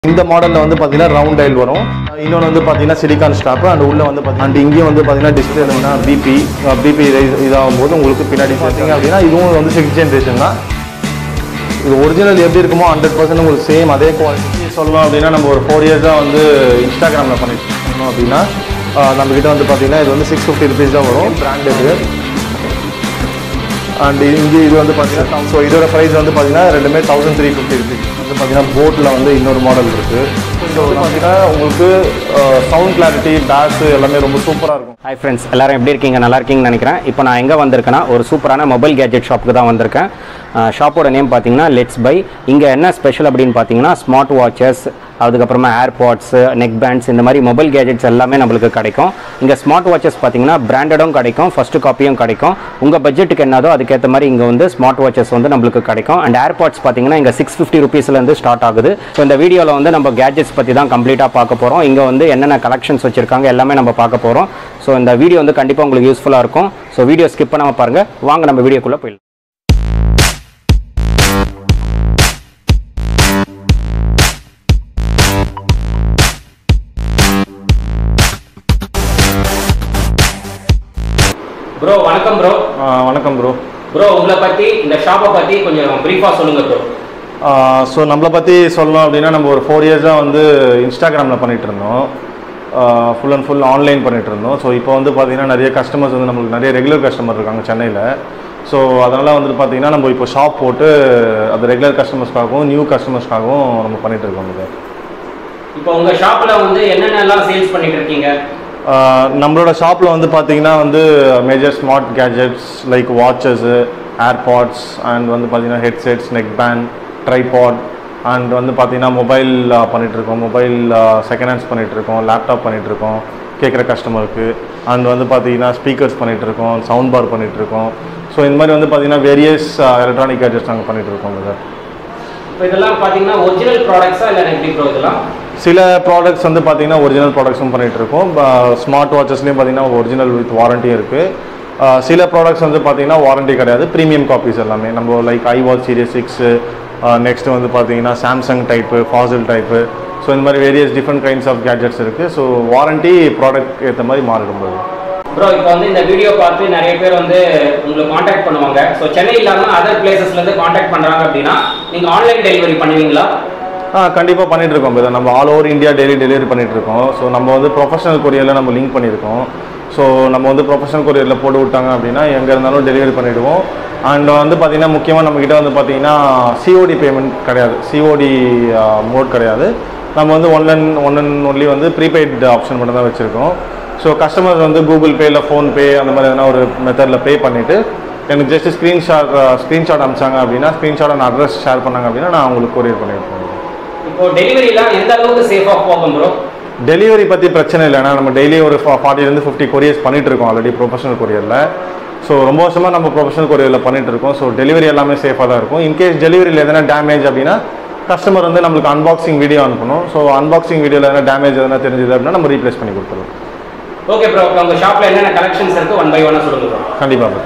இந்த மாடலில் வந்து பார்த்தீங்கன்னா ரவுண்ட் டைல் வரும் இன்னொன்று வந்து பார்த்தீங்கன்னா சிலிக்கான் ஸ்டாப்பு அண்ட் உள்ள வந்து பார்த்தீங்கன்னா அண்ட் இங்கேயும் வந்து பார்த்தீங்கன்னா டிஸ்பிளே என்னன்னா பிபி பிபி இதாகும் போது உங்களுக்கு பின்னாடி பார்த்தீங்க அப்படின்னா இதுவும் வந்து சிக்ஸ் ஜென்ரேஷன் தான் இது ஒரிஜினல் எப்படி இருக்குமோ ஹண்ட்ரட் பர்சன்ட் உங்களுக்கு சேம் அதே குவாலிட்டி சொல்லணும் அப்படின்னா நம்ம ஒரு ஃபோர் இயர்ஸாக வந்து இன்ஸ்டாகிராமில் பண்ணிட்டு இருக்கோம் அப்படின்னா ஆஹ் நம்ம கிட்ட வந்து பார்த்தீங்கன்னா இது வந்து சிக்ஸ் ஃபிஃப்டி ருபீஸ் தான் வரும் பிராண்ட் இது அண்ட் இங்கே இது வந்து பார்த்தீங்கன்னா ஸோ இதோட ப்ரைஸ் வந்து பார்த்தீங்கன்னா ரெண்டுமே தௌசண்ட் த்ரீ ஃபிஃப்டி ருபீஸ் வந்து பார்த்தீங்கன்னா போட்டில் வந்து இன்னொரு மாடல் இருக்குது இது வந்து பார்த்தீங்கன்னா உங்களுக்கு சவுண்ட் கிளாரிட்டி பேஸ் எல்லாமே ரொம்ப சூப்பராக இருக்கும் ஹாய் ஃப்ரெண்ட்ஸ் எல்லாரும் எப்படி இருக்கீங்க நல்லா இருக்கீங்கன்னு நினைக்கிறேன் இப்போ நான் எங்கே வந்திருக்கேன்னா ஒரு சூப்பரான மொபைல் கேஜெட் ஷாப்புக்கு தான் வந்திருக்கேன் ஷாப்போட நேம் பார்த்தீங்கன்னா லெட்ஸ் பை இங்கே என்ன ஸ்பெஷல் அப்படின்னு பார்த்தீங்கன்னா ஸ்மார்ட் வாட்சஸ் அதுக்கப்புறமா ஏர்பாட்ஸ் நெக் பேண்ட்ஸ் இந்த மாதிரி மொபைல் கேஜெட்ஸ் எல்லாமே நம்மளுக்கு கிடைக்கும் இங்கே ஸ்மார்ட் வாட்சஸ் பார்த்தீங்கன்னா பிராண்டடும் கிடைக்கும் ஃபஸ்ட்டு காப்பியும் கிடைக்கும் உங்கள் பட்ஜெட்டுக்கு என்னதோ அதுக்கேற்ற மாதிரி இங்கே வந்து ஸ்மார்ட் வாட்சஸ் வந்து நம்மளுக்கு கிடைக்கும் அண்ட் ஏர்பாட்ஸ் பார்த்தீங்கன்னா இங்கே சிக்ஸ் ஃபிஃப்டி ருபீஸ்லேருந்து ஸ்டார்ட் ஆகுது ஸோ இந்த வீடியோவில் வந்து நம்ம கேஜெட்ஸ் பற்றி தான் கம்ப்ளீட்டாக பார்க்க போகிறோம் இங்கே வந்து என்னென்ன கலெக்ஷன்ஸ் வச்சுருக்காங்க எல்லாமே நம்ம பார்க்க போகிறோம் ஸோ இந்த வீடியோ வந்து கண்டிப்பாக உங்களுக்கு யூஸ்ஃபுல்லாக இருக்கும் ஸோ வீடியோ ஸ்கிப் பண்ணாமல் பாருங்கள் வாங்க நம்ம வீடியோக்குள்ளே போயிடலாம் ப்ரோ வணக்கம் ப்ரோ ஆஹ் வணக்கம் ப்ரோ ப்ரோ உங்களை பற்றி இந்த ஷாப்பை பற்றி கொஞ்சம் ப்ரீஃபாக சொல்லுங்கள் ப்ரோ ஸோ நம்மளை பற்றி சொல்லணும் அப்படின்னா நம்ம ஒரு ஃபோர் இயர்ஸாக வந்து இன்ஸ்டாகிராமில் பண்ணிட்டு இருந்தோம் ஃபுல் அண்ட் ஃபுல் ஆன்லைன் பண்ணிட்டு இருந்தோம் ஸோ இப்போ வந்து பார்த்தீங்கன்னா நிறைய கஸ்டமர்ஸ் வந்து நம்மளுக்கு நிறைய ரெகுலர் கஸ்டமர் இருக்காங்க சென்னையில் ஸோ அதனால் வந்துட்டு பார்த்தீங்கன்னா நம்ம இப்போ ஷாப் போட்டு அது ரெகுலர் கஸ்டமர்ஸ்க்காகவும் நியூ கஸ்டமர்ஸ்க்காகவும் நம்ம பண்ணிட்டு இருக்கோம் இது இப்போ உங்கள் ஷாப்பில் வந்து என்னென்னலாம் சேல்ஸ் பண்ணிட்டு இருக்கீங்க ஆஹ் நம்மளோட ஷாப்பில் வந்து பார்த்தீங்கன்னா வந்து major smart gadgets like watches airpods and வந்து பார்த்தீங்கன்னா headsets neck band tripod and வந்து பார்த்தீங்கன்னா மொபைல் பண்ணிகிட்ருக்கோம் மொபைல் செகண்ட் ஹேண்ட்ஸ் பண்ணிகிட்ருக்கோம் லேப்டாப் பண்ணிகிட்ருக்கோம் கேட்குற கஸ்டமருக்கு அண்ட் வந்து பார்த்தீங்கன்னா ஸ்பீக்கர்ஸ் பண்ணிகிட்ருக்கோம் சவுண்ட் பார் பண்ணிகிட்ருக்கோம் ஸோ இந்த மாதிரி வந்து பார்த்தீங்கன்னா வேரியஸ் எலக்ட்ரானிக் கேஜெட்ஸ் நாங்கள் பண்ணிகிட்ருக்கோம் சார் இப்போ இதெல்லாம் பார்த்தீங்கன்னா ஒரிஜினல் ப்ராடக்ட்ஸா இல்லை எப்படி ப்ரோ இதெல்லாம் சில ப்ராடக்ட்ஸ் வந்து பார்த்தீங்கன்னா ஒரிஜினல் ப்ராடக்ட்ஸும் பண்ணிட்டு இருக்கோம் ஸ்மார்ட் வாட்சஸ்லேயும் பார்த்தீங்கன்னா ஒரிஜினல் வித் வாரண்டியும் இருக்குது சில ப்ராடக்ட்ஸ் வந்து பார்த்தீங்கன்னா வாரண்டி கிடையாது ப்ரீமியம் காப்பீஸ் எல்லாமே நம்ம like I watch series six next வந்து பார்த்தீங்கன்னா Samsung type fossil type so இந்த மாதிரி various different kinds of gadgets இருக்குது ஸோ வாரண்டி ப்ராடக்ட் ஏற்ற மாதிரி மாறிடும் போது ப்ரோ இப்போ வந்து இந்த வீடியோ பார்த்து நிறைய பேர் வந்து உங்களை காண்டாக்ட் பண்ணுவாங்க ஸோ சென்னை இல்லாமல் அதர் பிளேசஸ்லேருந்து காண்டாக்ட் பண்ணுறாங்க அப்படின்னா நீங்கள் ஆன்லைன் டெலிவரி பண்ணுவீங்களா ஆ கண்டிப்பாக பண்ணிட்டு இருக்கோம் இப்போ நம்ம all over India daily delivery பண்ணிட்டு இருக்கோம் ஸோ நம்ம வந்து ப்ரொஃபஷனல் கொரியரில் நம்ம லிங்க் பண்ணியிருக்கோம் ஸோ நம்ம வந்து ப்ரொஃபஷனல் கொரியரில் போட்டு விட்டாங்க அப்படின்னா எங்கே இருந்தாலும் டெலிவரி பண்ணிவிடுவோம் அண்ட் வந்து பார்த்திங்கன்னா முக்கியமாக நம்மக்கிட்ட வந்து பார்த்திங்கன்னா சிஓடி பேமெண்ட் கிடையாது சிஓடி மோட் கிடையாது நம்ம வந்து one and one and only வந்து ப்ரீபெய்ட் ஆப்ஷன் மட்டும் தான் வச்சுருக்கோம் ஸோ கஸ்டமர்ஸ் வந்து கூகுள் பே இல்லை ஃபோன்பே அந்த மாதிரி எதனா ஒரு மெத்தடில் பே பண்ணிவிட்டு எனக்கு ஜஸ்ட் ஸ்க்ரீன்ஷாட் ஸ்க்ரீன்ஷாட் அனுப்பிச்சாங்க அப்படின்னா ஸ்க்ரீன்ஷாட் அண்ட் அட்ரஸ் ஷேர் பண்ணாங்க அப்படின்னா நான் உங்களுக்கு கொரியர் பண்ணியிருப்பேன் இப்போ டெலிவரிலாம் எந்த அளவுக்கு சேஃபாக போகும் ப்ரோ டெலிவரி பற்றி பிரச்சனை இல்லை ஏன்னா நம்ம டெய்லி ஒரு ஃபார்ட்டிலேருந்து ஃபிஃப்டி கொரியர்ஸ் பண்ணிட்டு இருக்கோம் ஆல்ரெடி ப்ரொஃபஷனல் கொரியரில் ஸோ ரொம்ப வருஷமாக நம்ம ப்ரொஃபஷனல் கொரியரில் பண்ணிட்டு இருக்கோம் ஸோ டெலிவரி எல்லாமே சேஃபாக தான் இருக்கும் இன்கேஸ் டெலிவரியில் எதனா டேமேஜ் அப்படின்னா கஸ்டமர் வந்து நம்மளுக்கு அன்பாக்சிங் வீடியோ அனுப்பணும் ஸோ அன்பாக்சிங் வீடியோவில் எதனா டேமேஜ் எதனா தெரிஞ்சது அப்படின்னா நம்ம ரீப்ளேஸ் பண்ணி கொடுத்துருவோம் ஓகே ப்ரோ இப்போ உங்கள் ஷாப்பில் என்னென்ன கலெக்ஷன்ஸ் இருக்குது ஒன் பை ஒன்னாக சொல்லுங்கள் ப்ரோ கண்டிப்பாக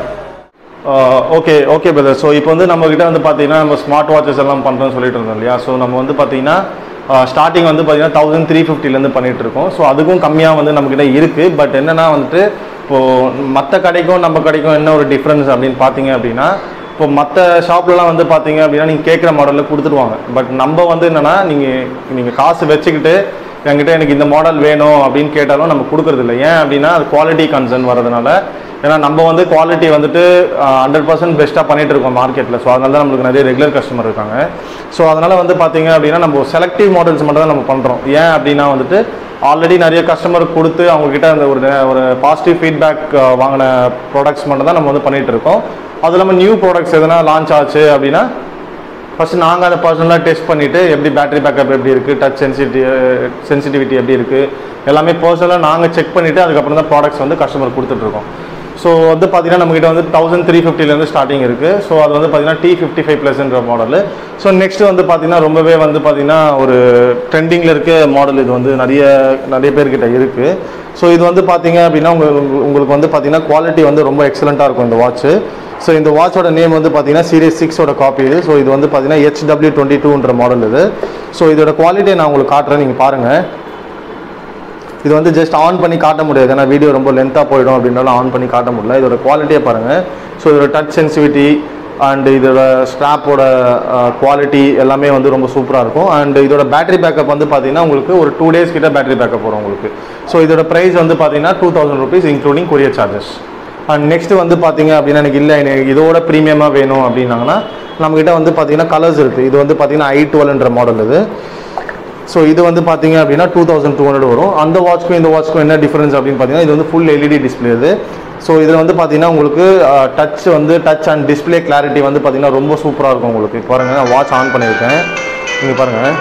ஓகே ஓகே பிரதர் ஸோ இப்போ வந்து நம்ம கிட்ட வந்து பார்த்தீங்கன்னா நம்ம ஸ்மார்ட் வாட்சஸ் எல்லாம் பண்ணுறோம்னு சொல்லிட்டு இருந்தோம் இல்லையா ஸோ நம்ம வந்து பார்த்தீங்கன்னா ஸ்டார்டிங் வந்து பார்த்தீங்கன்னா தௌசண்ட் த்ரீ ஃபிஃப்டிலேருந்து பண்ணிட்டு இருக்கோம் ஸோ அதுக்கும் கம்மியாக வந்து நம்மக்கிட்ட இருக்குது பட் என்னன்னா வந்துட்டு இப்போது மற்ற கடைக்கும் நம்ம கடைக்கும் என்ன ஒரு டிஃப்ரென்ஸ் அப்படின்னு பார்த்தீங்க அப்படின்னா இப்போ மற்ற ஷாப்லலாம் வந்து பார்த்தீங்க அப்படின்னா நீங்கள் கேட்குற மாடலில் கொடுத்துருவாங்க பட் நம்ம வந்து என்னென்னா நீங்கள் நீங்கள் காசு வச்சுக்கிட்டு என்கிட்ட எனக்கு இந்த மாடல் வேணும் அப்படின்னு கேட்டாலும் நம்ம கொடுக்கறது இல்லை ஏன் அப்படின்னா அது குவாலிட்டி கன்சர்ன் வரதுனால ஏன்னா நம்ம வந்து குவாலிட்டி வந்துட்டு ஹண்ட்ரட் பர்சன்ட் பெஸ்ட்டாக பண்ணிட்டு இருக்கோம் மார்க்கெட்டில் ஸோ அதனால தான் நம்மளுக்கு நிறைய ரெகுலர் கஸ்டமர் இருக்காங்க ஸோ அதனால் வந்து பார்த்தீங்க அப்படின்னா நம்ம செலக்டிவ் மாடல்ஸ் மட்டும் தான் நம்ம பண்ணுறோம் ஏன் அப்படின்னா வந்துட்டு ஆல்ரெடி நிறைய கஸ்டமர் கொடுத்து அவங்கக்கிட்ட அந்த ஒரு ஒரு பாசிட்டிவ் ஃபீட்பேக் வாங்கின ப்ராடக்ட்ஸ் மட்டும் தான் நம்ம வந்து பண்ணிட்டு இருக்கோம் அது இல்லாமல் நியூ ப்ராடக்ட்ஸ் எதனா லான்ச் ஆச்சு அப்படின்னா ஃபஸ்ட்டு நாங்கள் அதை பர்சனலாக டெஸ்ட் பண்ணிவிட்டு எப்படி பேட்டரி பேக்கப் எப்படி இருக்குது டச் சென்சிட்டி சென்சிட்டிவிட்டி எப்படி இருக்குது எல்லாமே பர்சனலாக நாங்கள் செக் பண்ணிவிட்டு அதுக்கப்புறம் தான் ப்ராடக்ட்ஸ் வந்து கஸ்டமர் கொடுத்துட்ருக்கோம் ஸோ வந்து பார்த்தீங்கன்னா நம்மகிட்ட வந்து தௌசண்ட் த்ரீ ஃபிஃப்டிலேருந்து ஸ்டார்டிங் இருக்குது ஸோ அது வந்து பார்த்தீங்கன்னா டி ஃபிஃப்டி ஃபைவ் ப்ளஸ்ன்ற மாடல் ஸோ நெக்ஸ்ட் வந்து பார்த்தீங்கன்னா ரொம்பவே வந்து பார்த்தீங்கன்னா ஒரு ட்ரெண்டிங்கில் இருக்க மாடல் இது வந்து நிறைய நிறைய பேர்கிட்ட இருக்குது ஸோ இது வந்து பார்த்தீங்க அப்படின்னா உங்களுக்கு உங்களுக்கு வந்து பார்த்தீங்கன்னா குவாலிட்டி வந்து ரொம்ப எக்ஸலண்ட்டாக இருக்கும் இந்த வாட்ச் ஸோ இந்த வாட்சோட நேம் வந்து பார்த்தீங்கன்னா சீரியஸ் சிக்ஸோட காப்பி இது ஸோ இது வந்து பார்த்தீங்கன்னா ஹெச்டபிள்யூ டுவெண்ட்டி டூன்ற மாடல் இது ஸோ இதோட குவாலிட்டியை நான் உங்களுக்கு காட்டுறேன் நீங்கள் பாருங்கள் இது வந்து ஜஸ்ட் ஆன் பண்ணி காட்ட முடியாது ஏன்னா வீடியோ ரொம்ப லென்த்தாக போயிடும் அப்படின்னாலும் ஆன் பண்ணி காட்ட முடியல இதோட குவாலிட்டியை பாருங்கள் ஸோ இதோட டச் சென்சிவிட்டி அண்ட் இதோட ஸ்ட்ராப்போட குவாலிட்டி எல்லாமே வந்து ரொம்ப சூப்பராக இருக்கும் அண்ட் இதோட பேட்டரி பேக்கப் வந்து பார்த்தீங்கன்னா உங்களுக்கு ஒரு டூ டேஸ் கிட்ட பேட்டரி பேக்கப் வரும் உங்களுக்கு ஸோ இதோட ப்ரைஸ் வந்து பார்த்தீங்கன்னா two thousand rupees including courier charges and next வந்து பார்த்தீங்க அப்படின்னா எனக்கு இல்லை எனக்கு இதோட ப்ரீமியமாக வேணும் அப்படின்னாங்கன்னா நம்மக்கிட்ட வந்து பார்த்தீங்கன்னா கலர்ஸ் இருக்குது இது வந்து பார்த்தீங்கன்னா ஐ டுவெல்ன்ற மாடல் இது ஸோ இது வந்து பார்த்தீங்க அப்படின்னா டூ தௌசண்ட் டூ ஹண்ட்ரட் வரும் அந்த வாட்ச்க்கும் இந்த வாட்ச்க்கும் என்ன டிஃபரன்ஸ் அப்படின்னு பார்த்தீங்கன்னா இது வந்து ஃபுல் எல்இடி டிஸ்பிளே இது ஸோ இதில் வந்து பார்த்தீங்கன்னா உங்களுக்கு டச் வந்து டச் அண்ட் டிஸ்பிளே கிளாரிட்டி வந்து பார்த்தீங்கன்னா ரொம்ப சூப்பராக இருக்கும் உங்களுக்கு இப்போ பாருங்க நான் வாட்ச் ஆன் பண்ணியிருக்கேன் இங்கே பாருங்கள்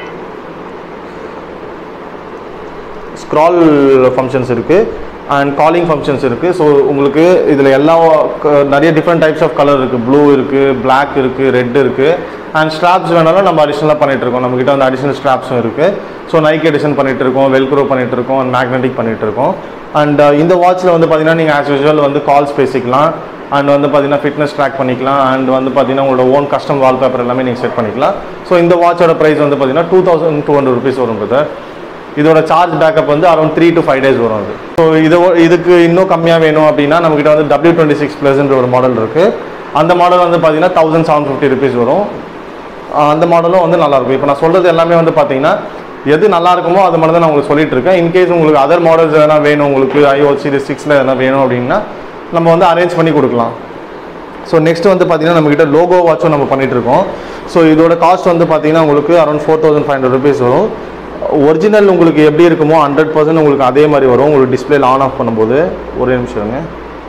ஸ்க்ரால் ஃபங்க்ஷன்ஸ் இருக்குது அண்ட் காலிங் ஃபங்க்ஷன்ஸ் இருக்குது ஸோ உங்களுக்கு இதில் எல்லா க- நிறைய டிஃப்ரெண்ட் டைப்ஸ் ஆஃப் கலர் இருக்குது ப்ளூ இருக்குது Black இருக்குது ரெட் இருக்குது அண்ட் ஸ்ட்ராப்ஸ் வேணாலும் நம்ம அடிஷ்னலாக பண்ணிட்டு இருக்கோம் நம்மக்கிட்ட வந்து அடிஷனல் ஸ்ட்ராப்ஸும் இருக்குது ஸோ நைக் எடிஷன் பண்ணிட்டு இருக்கோம் வெல்க்ரோ பண்ணிட்டு இருக்கோம் அண்ட் மேக்னெட்டிக் பண்ணிட்டு இருக்கோம் அண்ட் இந்த வாட்ச்சில் வந்து பார்த்தீங்கன்னா நீங்கள் ஆஸ் யூஸ்வல் வந்து கால்ஸ் பேசிக்கலாம் அண்ட் வந்து பார்த்தீங்கன்னா ஃபிட்னஸ் ட்ராக் பண்ணிக்கலாம் அண்ட் வந்து பார்த்தீங்கன்னா உங்களோட ஓன் கஸ்டம் வால்பேப்பர் எல்லாமே நீங்கள் செட் பண்ணிக்கலாம் ஸோ இந்த வாட்சோட ப்ரைஸ் வந்து பார்த்தீங்கன்னா two thousand two hundred rupees வரும் பிரதர் இதோட சார்ஜ் பேக்கப் வந்து around three to five days வரும் அது ஸோ இது இதுக்கு இன்னும் கம்மியாக வேணும் அப்படின்னா நம்மகிட்ட வந்து டபிள்யூ டுவெண்ட்டி சிக்ஸ் ப்ளஸ்ன்ற ஒரு மாடல் இருக்குது அந்த மாடல் வந்து பார்த்தீங்கன்னா தௌசண்ட் செவன் ஃபிஃப்டி ருபீஸ் வரும் ஆஹ் அந்த மாடலும் வந்து நல்லாயிருக்கும் இப்போ நான் சொல்கிறது எல்லாமே வந்து பார்த்தீங்கன்னா எது நல்லா இருக்குமோ அது மட்டும் தான் நான் உங்களுக்கு சொல்லிட்டு இருக்கேன் இன்கேஸ் உங்களுக்கு அதர் மாடல்ஸ் எதனா வேணும் உங்களுக்கு ஐஓ சீரிஸ் சிக்ஸில் எதனா வேணும் அப்படின்னா நம்ம வந்து அரேஞ்ச் பண்ணி கொடுக்கலாம் ஸோ நெக்ஸ்ட் வந்து பார்த்தீங்கன்னா நம்மக்கிட்ட லோகோ வாட்சும் நம்ம பண்ணிட்டு இருக்கோம் ஸோ இதோட காஸ்ட் வந்து பார்த்தீங்கன்னா உங்களுக்கு around four thousand five hundred rupees வரும் ஒரிஜினல் உங்களுக்கு எப்படி இருக்குமோ ஹண்ட்ரட் பர்சன்ட் உங்களுக்கு அதே மாதிரி வரும் உங்களுக்கு டிஸ்பிளேல ஆன் ஆஃப் பண்ணும்போது ஒரே நிமிஷம் இருங்க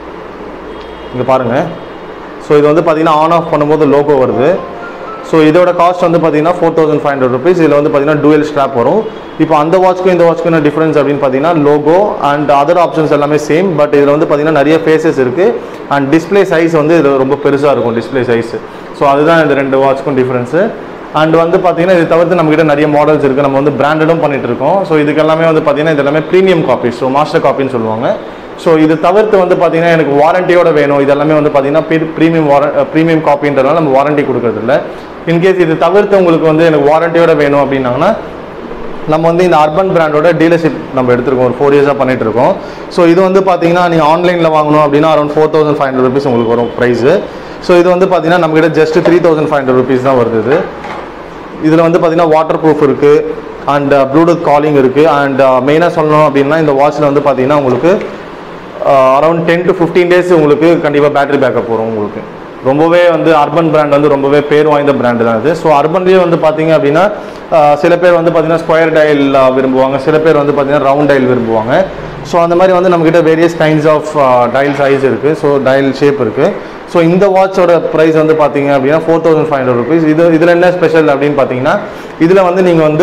இங்கே பாருங்கள் ஸோ இது வந்து பார்த்தீங்கன்னா ஆன் ஆஃப் பண்ணும்போது லோகோ வருது ஸோ இதோட காஸ்ட் வந்து பார்த்தீங்கன்னா four thousand five hundred rupees இதில் வந்து பார்த்தீங்கன்னா dual ஸ்ட்ராப் வரும் இப்போ அந்த வாட்ச்க்கும் இந்த வாட்ச்க்கும் என்ன டிஃபரன்ஸ் அப்படின்னு பார்த்தீங்கன்னா லோகோ அண்ட் அதர் ஆப்ஷன்ஸ் எல்லாமே சேம் பட் இதில் வந்து பார்த்தீங்கன்னா நிறைய ஃபேஸஸ் இருக்குது அண்ட் டிஸ்ப்ளே சைஸ் வந்து இது ரொம்ப பெருசாக இருக்கும் டிஸ்ப்ளே சைஸ் ஸோ அதுதான் இந்த ரெண்டு வாட்ச்க்கும் டிஃபரன்ஸு அண்ட் வந்து பார்த்தீங்கன்னா இது தவிர்த்து நம்மகிட்ட நிறைய மாடல்ஸ் இருக்குது நம்ம வந்து பிராண்டடும் பண்ணிட்டு இருக்கோம் ஸோ இதுக்கு எல்லாமே வந்து பார்த்தீங்கன்னா இது எல்லாமே ப்ரீமியம் காப்பி ஸோ மாஸ்டர் காப்பின்னு சொல்லுவாங்க ஸோ இது தவிர்த்து வந்து பார்த்தீங்கன்னா எனக்கு வாரண்டியோட வேணும் இதெல்லாமே வந்து பார்த்தீங்கன்னா ப்ரீமியம் வார ப்ரீமியம் காப்பின்றதுனால நம்ம வாரண்டி கொடுக்கறது இல்லை இன்கேஸ் இது தவிர்த்து உங்களுக்கு வந்து எனக்கு வாரண்டியோட வேணும் அப்படின்னாங்கன்னா நம்ம வந்து இந்த அர்பன் பிராண்டோட டீலர்ஷிப் நம்ம எடுத்திருக்கோம் ஒரு ஃபோர் இயர்ஸாக பண்ணிட்டு இருக்கோம் ஸோ இது வந்து பார்த்தீங்கன்னா நீங்கள் ஆன்லைனில் வாங்கணும் அப்படின்னா around four thousand five hundred rupees உங்களுக்கு வரும் ப்ரைஸு ஸோ இது வந்து பார்த்தீங்கன்னா நம்மகிட்ட just three thousand five hundred rupees தான் வருது இது இதில் வந்து பார்த்தீங்கன்னா வாட்டர் ப்ரூஃப் இருக்குது அண்ட் ப்ளூடூத் காலிங் இருக்குது அண்ட் மெயினாக சொல்லணும் அப்படின்னா இந்த வாட்சில் வந்து பார்த்தீங்கன்னா உங்களுக்கு around ten to fifteen days உங்களுக்கு கண்டிப்பாக பேட்டரி பேக்கப் வரும் உங்களுக்கு ரொம்பவே வந்து அர்பன் பிராண்ட் வந்து ரொம்பவே பேர் வாய்ந்த பிராண்டு தான் இது ஸோ அர்பன்லேயே வந்து பார்த்தீங்க அப்படின்னா ஆஹ் சில பேர் வந்து பார்த்தீங்கன்னா ஸ்கொயர் டைல் விரும்புவாங்க சில பேர் வந்து பார்த்தீங்கன்னா ரவுண்ட் டைல் விரும்புவாங்க ஸோ அந்த மாதிரி வந்து நம்மக்கிட்ட various kinds of dial size இருக்குது ஸோ டைல் ஷேப் இருக்குது ஸோ இந்த வாட்சோட ப்ரைஸ் வந்து பார்த்தீங்க அப்படின்னா four thousand five hundred rupees இது இதில் என்ன ஸ்பெஷல் அப்படின்னு பார்த்தீங்கன்னா இதில் வந்து நீங்கள் வந்து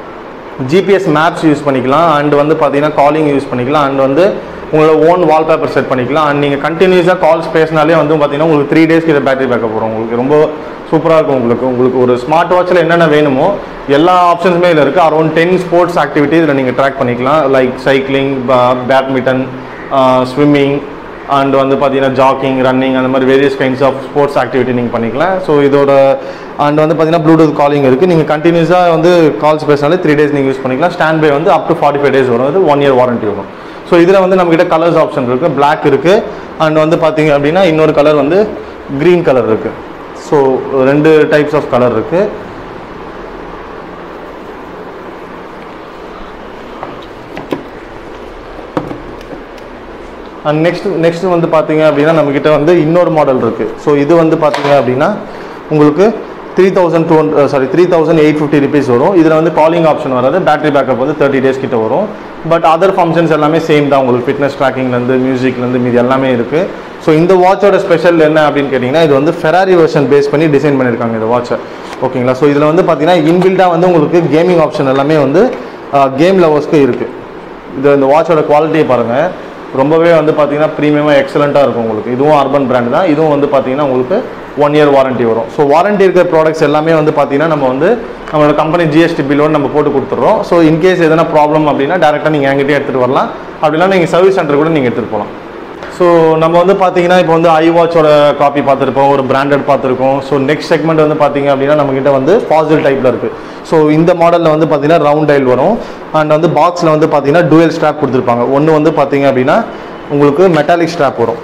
ஜிபிஎஸ் மேப்ஸ் யூஸ் பண்ணிக்கலாம் அண்ட் வந்து பார்த்தீங்கன்னா காலிங் யூஸ் பண்ணிக்கலாம் அண்ட் வந்து உங்களோட ஓன் வால்பேப்பர் செட் பண்ணிக்கலாம் அண்ட் நீங்கள் கண்டினியூஸாக கால்ஸ் பேசினாலே வந்து பார்த்தீங்கன்னா உங்களுக்கு த்ரீ டேஸ்க்கு இதை பேட்டரி பேக்கப் வரும் உங்களுக்கு ரொம்ப சூப்பராக இருக்கும் உங்களுக்கு உங்களுக்கு ஒரு ஸ்மார்ட் வாட்சில் என்னென்ன வேணுமோ எல்லா ஆப்ஷன்ஸுமே இதில் இருக்குது அரௌண்ட் டென் ஸ்போர்ட்ஸ் ஆக்டிவிட்டி இதில் நீங்கள் ட்ராக் பண்ணிக்கலாம் like cycling badminton swimming and வந்து பார்த்தீங்கன்னா ஜாக்கிங் ரன்னிங் அந்த மாதிரி various kinds of sports activity நீங்கள் பண்ணிக்கலாம் ஸோ இதோட அண்ட் வந்து பார்த்தீங்கன்னா ப்ளூடூத் காலிங் இருக்குது நீங்கள் கண்டினியூஸாக வந்து கால்ஸ் பேசினாலே த்ரீ டேஸ் நீங்கள் யூஸ் பண்ணிக்கலாம் ஸ்டாண்ட் பை வந்து up to forty five days வரும் அது ஒன் இயர் வாரண்ட்டி வரும் ஸோ இதில் வந்து நம்மக்கிட்ட கலர்ஸ் ஆப்ஷன் இருக்குது Black இருக்குது அண்ட் வந்து பார்த்தீங்க அப்படின்னா இன்னொரு கலர் வந்து க்ரீன் கலர் இருக்குது ஸோ ரெண்டு டைப்ஸ் ஆஃப் கலர் இருக்குது அண்ட் நெக்ஸ்ட் நெக்ஸ்ட் வந்து பார்த்தீங்க அப்படின்னா நம்மக்கிட்ட வந்து இன்னொரு மாடல் இருக்குது ஸோ இது வந்து பார்த்தீங்க அப்படின்னா உங்களுக்கு three thousand two hundred sorry three thousand eight fifty rupees வரும் இதில் வந்து காலிங் ஆப்ஷன் வராது பேட்டரி பேக்கப் வந்து தேர்ட்டி டேஸ் கிட்ட வரும் பட் அதர் ஃபங்க்ஷன்ஸ் எல்லாமே சேம் தான் உங்களுக்கு ஃபிட்னஸ் ட்ராக்கிங்லேருந்து மியூசிக்லேருந்து மீது எல்லாமே இருக்குது ஸோ இந்த வாட்சோட ஸ்பெஷல் என்ன அப்படின்னு கேட்டிங்கன்னா இது வந்து ஃபெராரி வெர்ஷன் பேஸ் பண்ணி டிசைன் பண்ணியிருக்காங்க இந்த வாட்சை ஓகேங்களா ஸோ இதில் வந்து பார்த்தீங்கன்னா இன்பில்டாக வந்து உங்களுக்கு கேமிங் ஆப்ஷன் எல்லாமே வந்து கேம் லவர்ஸ்க்கு இருக்குது இது இந்த வாட்சோட குவாலிட்டியை பாருங்கள் ரொம்பவே வந்து பார்த்தீங்கன்னா ப்ரீமியமாக எக்ஸலண்ட்டாக இருக்கும் உங்களுக்கு இதுவும் அர்பன் பிராண்ட் தான் இதுவும் வந்து பார்த்தீங்கன்னா உங்களுக்கு ஒன் இயர் வாரண்டி வரும் ஸோ வாரண்டி இருக்கிற ப்ராடக்ட்ஸ் எல்லாமே வந்து பார்த்தீங்கன்னா நம்ம வந்து நம்மளோட கம்பெனி ஜிஎஸ்டி பில்லோட நம்ம போட்டு கொடுத்துட்றோம் ஸோ இன்கேஸ் எதனா ப்ராப்ளம் அப்படின்னா டேரெக்டாக நீங்கள் என்கிட்டயே எடுத்துகிட்டு வரலாம் அப்படின்னா நீங்கள் சர்வீஸ் சென்டர் கூட நீங்கள் எடுத்துகிட்டு போகலாம் ஸோ நம்ம வந்து பார்த்தீங்கன்னா இப்போ வந்து ஐ வாட்சோட காப்பி பார்த்துருப்போம் ஒரு பிராண்டட் பார்த்துருக்கோம் ஸோ நெக்ஸ்ட் செக்மெண்ட் வந்து பார்த்தீங்க அப்படின்னா நம்மக்கிட்ட வந்து ஃபாசில் டைப்பில் இருக்குது ஸோ இந்த மாடலில் வந்து பார்த்தீங்கன்னா ரவுண்ட் டைல் வரும் அண்ட் வந்து பாக்ஸில் வந்து பார்த்தீங்கன்னா டூயல் ஸ்ட்ராப் கொடுத்துருப்பாங்க ஒன்று வந்து பார்த்தீங்க அப்படின்னா உங்களுக்கு மெட்டாலிக் ஸ்ட்ராப் வரும்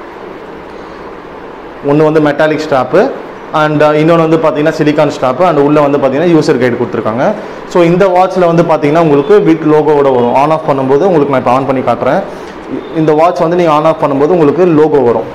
ஒன்று வந்து மெட்டாலிக் ஸ்ட்ராப்பு அண்ட் இன்னொன்று வந்து பார்த்தீங்கன்னா சிலிக்கான் ஸ்ட்ராப்பு அண்ட் உள்ளே வந்து பார்த்தீங்கன்னா யூசர் கைடு கொடுத்துருக்காங்க ஸோ இந்த வாட்சில் வந்து பார்த்தீங்கன்னா உங்களுக்கு வித் லோகோவோட வரும் ஆன் ஆஃப் பண்ணும்போது உங்களுக்கு நான் இப்போ ஆன் பண்ணி காட்டுறேன் இ- இந்த வாட்ச் வந்து நீங்கள் ஆன் ஆஃப் பண்ணும்போது உங்களுக்கு லோகோ வரும்